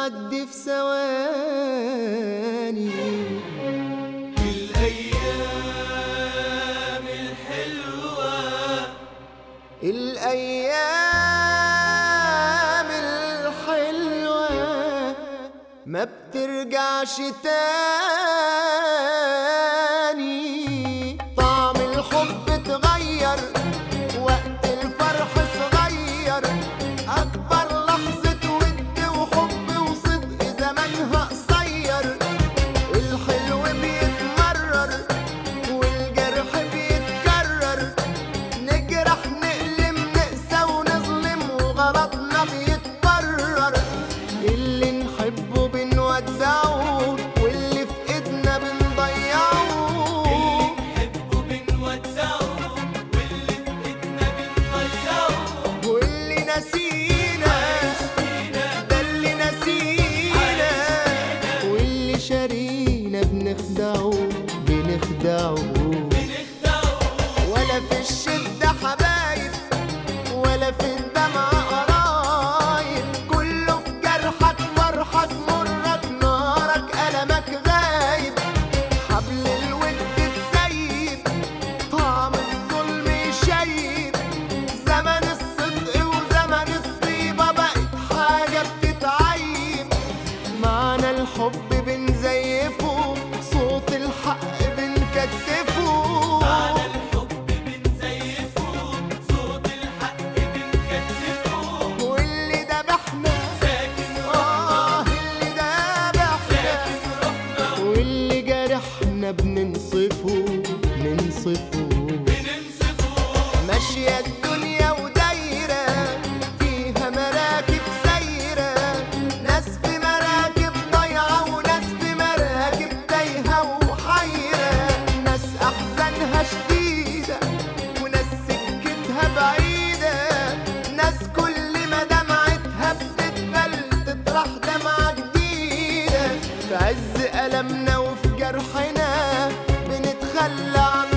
بتعدي في ثواني الأيام الحلوة الأيام الحلوة ما بترجعش تاني طعم الحب اتغير وقت الفرح صغير أكبر لحظة ود وحب وصدق زمانها قصير الحلو بيتمرر والجرح بيتكرر نجرح نألم نقسى ونظلم وغلطنا بيتبرر اللي نحبه بنودعه واللي في ايدنا بنضيعه نحبه بنودعه واللي في إيدنا بنضيعه واللي نسينا ده اللي نسينا واللي شارينا بنخدعه بنخدعه بنخدعه ولا في الشدة حبايب ولا في الدمع قرايب كله في جرحك فرحك مرك نارك ألمك غايب حبل الود تسيب طعم الظلم يشيب زمن الصدق وزمن الطيبة بقت حاجة بتتعيب معنى الحب بنزيفه صوت الحق بنكتفه معنى الحب بنزيفه صوت الحق بنكتفه واللي ذبحنا ساكن آه اللي ذبحنا روحنا واللي جرحنا بننصفه ننصفه بننصفه ماشية الدنيا ودايرة فيها مراكب سايرة ناس في مراكب ضايعة وناس في مراكب تايهة وحيرة ناس أحزانها شديدة وناس سكتها بعيدة ناس كل ما دمعتها بتتبل تطرح دمعة جديدة في عز ألمنا وفي جرحنا بنتخلى عن